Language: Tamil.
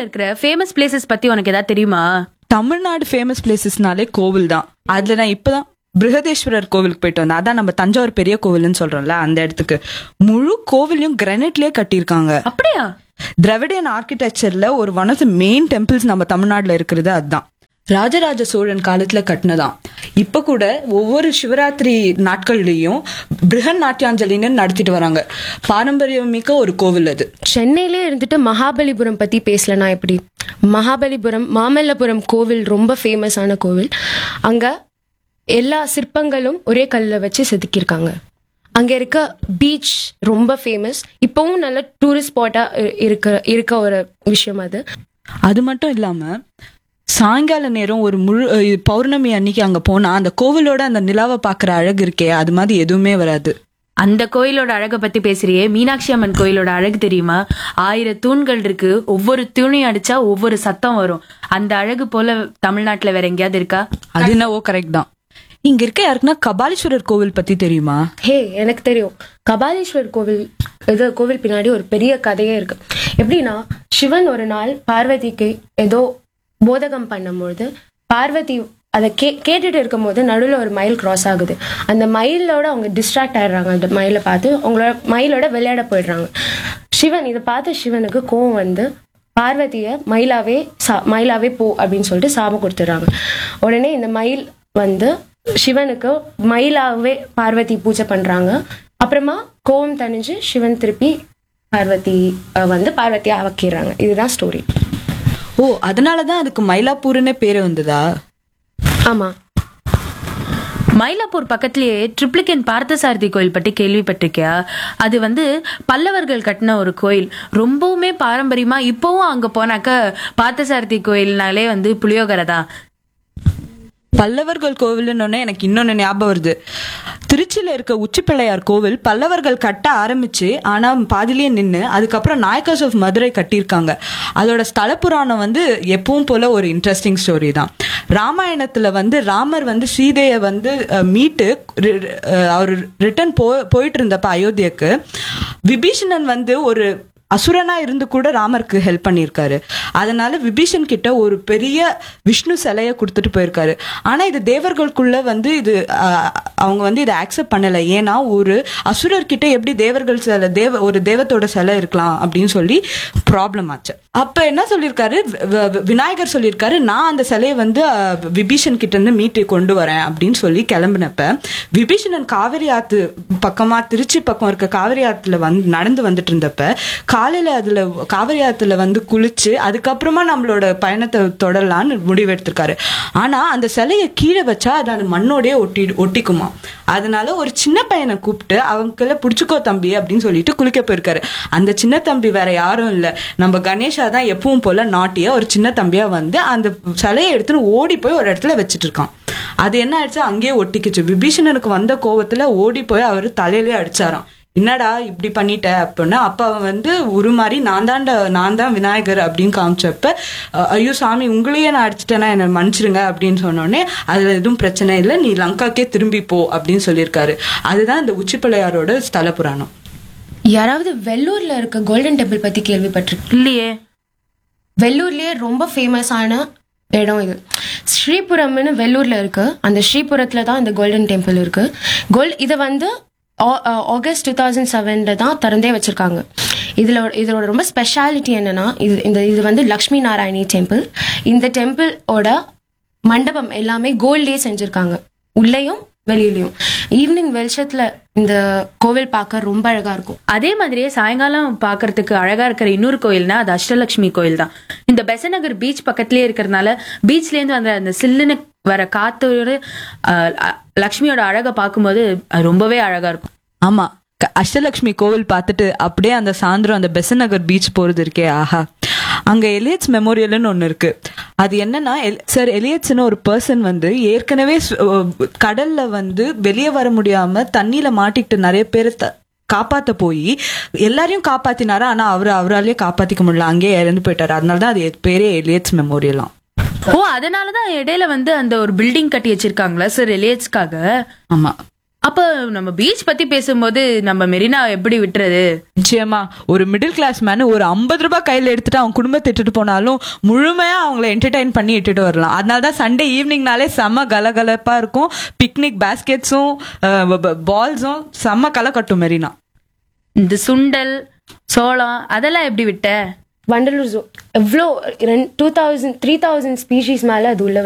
தமிழ்நாட்டுல இருக்கிற ஃபேமஸ் பிளேசஸ் பத்தி உனக்கு ஏதாவது தெரியுமா தமிழ்நாடு ஃபேமஸ் பிளேசஸ்னாலே கோவில் தான் அதுல நான் இப்பதான் பிருகதேஸ்வரர் கோவிலுக்கு போயிட்டு வந்தேன் அதான் நம்ம தஞ்சாவூர் பெரிய கோவில்னு சொல்றோம்ல அந்த இடத்துக்கு முழு கோவிலையும் கிரானைட்லயே கட்டியிருக்காங்க அப்படியா திராவிடியன் ஆர்கிடெக்சர்ல ஒரு one of the main temples நம்ம தமிழ்நாட்டுல இருக்கிறது அதுதான் ராஜராஜ சோழன் காலத்துல கட்டினதாம் இப்ப கூட ஒவ்வொரு சிவராத்திரி நாட்கள்லயும் பிருகன் நாட்டியாஞ்சலின்னு நடத்திட்டு வராங்க பாரம்பரியமிக்க ஒரு கோவில் அது சென்னையிலே இருந்துட்டு மகாபலிபுரம் பத்தி பேசலனா எப்படி மகாபலிபுரம் மாமல்லபுரம் கோவில் ரொம்ப ஃபேமஸான கோவில் அங்க எல்லா சிற்பங்களும் ஒரே கல்ல வச்சு செதுக்கியிருக்காங்க அங்க இருக்க பீச் ரொம்ப ஃபேமஸ் இப்பவும் நல்ல டூரிஸ்ட் ஸ்பாட்டா இருக்க இருக்க ஒரு விஷயம் அது அது மட்டும் இல்லாம சாயங்கால நேரம் ஒரு முழு அஹ் பௌர்ணமி அன்னைக்கு அங்க போனா அந்த கோவிலோட அந்த நிலாவை பாக்குற அழகு இருக்கே அது மாதிரி எதுவுமே வராது அந்த கோயிலோட அழகை பத்தி பேசுறியே மீனாட்சி அம்மன் கோயிலோட அழகு தெரியுமா ஆயிரம் தூண்கள் இருக்கு ஒவ்வொரு தூணையும் அடிச்சா ஒவ்வொரு சத்தம் வரும் அந்த அழகு போல தமிழ்நாட்டுல வேற எங்கேயாவது இருக்கா அது என்னவோ கரெக்ட் தான் இங்க இருக்க யாருக்குன்னா கபாலீஸ்வரர் கோவில் பத்தி தெரியுமா ஹே எனக்கு தெரியும் கபாலீஸ்வர் கோவில் இது கோவில் பின்னாடி ஒரு பெரிய கதையே இருக்கு எப்படின்னா சிவன் ஒரு நாள் பார்வதிக்கு ஏதோ போதகம் பண்ணும்பொழுது பார்வதி அதை கே கேட்டுட்டு இருக்கும்போது நடுவில் ஒரு மயில் கிராஸ் ஆகுது அந்த மயிலோட அவங்க டிஸ்ட்ராக்ட் ஆயிடுறாங்க அந்த மயிலை பார்த்து அவங்களோட மயிலோட விளையாட போயிடுறாங்க சிவன் இதை பார்த்து சிவனுக்கு கோவம் வந்து பார்வதியை மயிலாவே சா மயிலாவே போ அப்படின்னு சொல்லிட்டு சாபம் கொடுத்துட்றாங்க உடனே இந்த மயில் வந்து சிவனுக்கு மயிலாவே பார்வதி பூஜை பண்றாங்க அப்புறமா கோவம் தணிஞ்சு சிவன் திருப்பி பார்வதி அஹ், வந்து பார்வதியை ஆக்கிடுறாங்க இதுதான் ஸ்டோரி ஓ அதனாலதான் அதுக்கு மயிலாப்பூர்னே பேரு வந்ததா ஆமா மயிலாப்பூர் பக்கத்திலேயே ட்ரிப்ளிகன் பார்த்தசாரதி கோயில் பற்றி கேள்விப்பட்டிருக்கியா அது வந்து பல்லவர்கள் கட்டின ஒரு கோயில் ரொம்பவுமே பாரம்பரியமா இப்பவும் அங்க போனாக்க பார்த்தசாரதி கோயில்னாலே வந்து புளியோகரை தான் பல்லவர்கள் கோவில்னு எனக்கு இன்னொன்னு ஞாபகம் வருது திருச்சியில இருக்க உச்சிப்பிள்ளையார் கோவில் பல்லவர்கள் கட்ட ஆரம்பிச்சு ஆனா பாதிலேயே நின்னு அதுக்கப்புறம் நாயக்கர்ஸ் ஆஃப் மதுரை கட்டியிருக்காங்க அதோட ஸ்தல புராணம் வந்து எப்பவும் போல ஒரு இன்ட்ரெஸ்டிங் ஸ்டோரி தான் ராமாயணத்துல வந்து ராமர் வந்து சீதையை வந்து அஹ், மீட்டு ரி- அஹ், அவர் ரிட்டர்ன் போ போயிட்டு இருந்தப்ப அயோத்தியக்கு விபீஷணன் வந்து ஒரு அசுரனா இருந்து கூட ராமருக்கு ஹெல்ப் பண்ணியிருக்காரு அதனால விபீஷன் கிட்ட ஒரு பெரிய விஷ்ணு சிலைய கொடுத்துட்டு போயிருக்காரு ஆனா இது தேவர்களுக்குள்ள வந்து இது ஆஹ், அவங்க வந்து இதை அக்செப்ட் பண்ணல ஏன்னா ஒரு அசுரர் கிட்ட எப்படி தேவர்கள் சிலை தேவ ஒரு தேவத்தோட சிலை இருக்கலாம் அப்படின்னு சொல்லி ப்ராப்ளம் ஆச்சு அப்ப என்ன சொல்லியிருக்காரு வ- வ- விநாயகர் சொல்லியிருக்காரு நான் அந்த சிலையை வந்து ஆஹ், விபீஷன் கிட்ட இருந்து மீட்டு கொண்டு வரேன் அப்படின்னு சொல்லி கிளம்பினப்ப விபீஷணன் காவிரி ஆத்து பக்கமா திருச்சி பக்கம் இருக்க காவிரி ஆத்துல வந்து நடந்து வந்துட்டு இருந்தப்ப காலையில அதுல காவிரி ஆத்துல வந்து குளிச்சு அதுக்கப்புறமா நம்மளோட பயணத்தை தொடரலான்னு முடிவெடுத்திருக்காரு ஆனா அந்த சிலையை கீழே வச்சா அது அந்த மண்ணோடயே ஒட்டி ஒட்டிக்குமா அதனால ஒரு சின்ன பையனை கூப்பிட்டு அவங்கள புடிச்சுக்கோ தம்பி அப்படின்னு சொல்லிட்டு குளிக்க போயிருக்காரு அந்த சின்ன தம்பி வேற யாரும் இல்ல நம்ம கணேஷா தான் எப்பவும் போல நாட்டிய ஒரு சின்ன தம்பியா வந்து அந்த சிலையை எடுத்துன்னு ஓடி போய் ஒரு இடத்துல வச்சிட்டு இருக்கான் அது என்ன ஆயிடுச்சு அங்கேயே ஒட்டிக்கிச்சு விபீஷணனுக்கு வந்த கோவத்துல ஓடி போய் அவர் தலையிலே அடிச்சாராம் என்னடா இப்படி பண்ணிட்ட அப்படின்னா அப்ப அவன் வந்து உருமாறி நான் தான்டா நான் தான் விநாயகர் அப்படின்னு காமிச்சப்ப அஹ், ஐயோ சாமி உங்களையே நான் அடிச்சிட்டேன்னா என்னை மன்னிச்சிருங்க அப்படின்னு சொன்னோடனே அதுல எதுவும் பிரச்சனை இல்லை நீ லங்காக்கே திரும்பி போ அப்படின்னு சொல்லியிருக்காரு அதுதான் இந்த உச்சிப்பிள்ளையாரோட ஸ்தல புராணம் யாராவது வெள்ளூர்ல இருக்க கோல்டன் டெம்பிள் பத்தி கேள்விப்பட்டிருக்கு இல்லையே வெள்ளூர்லயே ரொம்ப ஃபேமஸான இடம் இது ஸ்ரீபுரம்னு வெள்ளூர்ல இருக்கு அந்த ஸ்ரீபுரத்துல தான் இந்த கோல்டன் டெம்பிள் இருக்கு கோல்ட் இதை வந்து ஆ- ஆ- ஆகஸ்ட் டூ தௌசண்ட் செவன்ல தான் திறந்தே வச்சிருக்காங்க இதுல ஒரு- இதோட ரொம்ப ஸ்பெஷாலிட்டி என்னன்னா இது இந்த இது வந்து லக்ஷ்மி நாராயணி டெம்பிள் இந்த டெம்பிளோட மண்டபம் எல்லாமே கோல்ட்லயே செஞ்சிருக்காங்க உள்ளேயும் வெளியிலயும் ஈவினிங் வெளிச்சத்துல இந்த கோவில் பார்க்க ரொம்ப அழகா இருக்கும் அதே மாதிரியே சாயங்காலம் பார்க்கறதுக்கு அழகா இருக்கிற இன்னொரு கோயில்னா அது அஷ்டலட்சுமி கோயில் தான் இந்த பெசநகர் பீச் பக்கத்துலயே இருக்கிறதுனால பீச்ல இருந்து வந்த அந்த சில்லுன்னு வர காத்தோட அஹ், அ- லக்ஷ்மியோட அழகை பார்க்கும்போது அது ரொம்பவே அழகா இருக்கும் ஆமா க- அஷ்டலட்சுமி கோவில் பார்த்துட்டு அப்படியே அந்த சாயந்தரம் அந்த பெசநகர் பீச் போறது இருக்கே ஆஹா அங்க எலியட்ஸ் மெமோரியல்னு ஒண்ணு இருக்கு அது என்னன்னா சார் எலியட்ஸ்னு ஒரு பர்சன் வந்து ஏற்கனவே சு- அஹ் கடல்ல வந்து வெளியே வர முடியாம தண்ணியில மாட்டிக்கிட்டு நிறைய பேர் காப்பாத்த போய் எல்லாரையும் காப்பாத்தினாரு ஆனா அவர் அவராலேயே காப்பாத்திக்க முடியல அங்கேயே இறந்து போயிட்டாரு அதனாலதான் அது பேரே எலியட்ஸ் மெமோரியலாம் ஓ அதனாலதான் இடையில வந்து அந்த ஒரு பில்டிங் கட்டி வச்சிருக்காங்களா சார் எலியட்ஸ்க்காக ஆமா அப்ப நம்ம பீச் பத்தி பேசும்போது நம்ம மெரினா எப்படி விட்டுறது நிச்சயமா ஒரு மிடில் கிளாஸ் மேன் ஒரு ஐம்பது ரூபாய் கையில எடுத்துட்டு அவங்க குடும்பத்தை இட்டுட்டு போனாலும் முழுமையா அவங்கள என்டர்டைன் பண்ணி இட்டுட்டு வரலாம் அதனால தான் சண்டே ஈவினிங்னாலே செம்ம கலகலப்பா இருக்கும் பிக்னிக் பேஸ்கெட்ஸும் பால்ஸும் செம்ம களை கட்டும் மெரினா இந்த சுண்டல் சோளம் அதெல்லாம் எப்படி விட்ட வண்டலூர் ஜூ எவ்வளோ ரெண்டு two thousand three thousand species மேலே அது உள்ள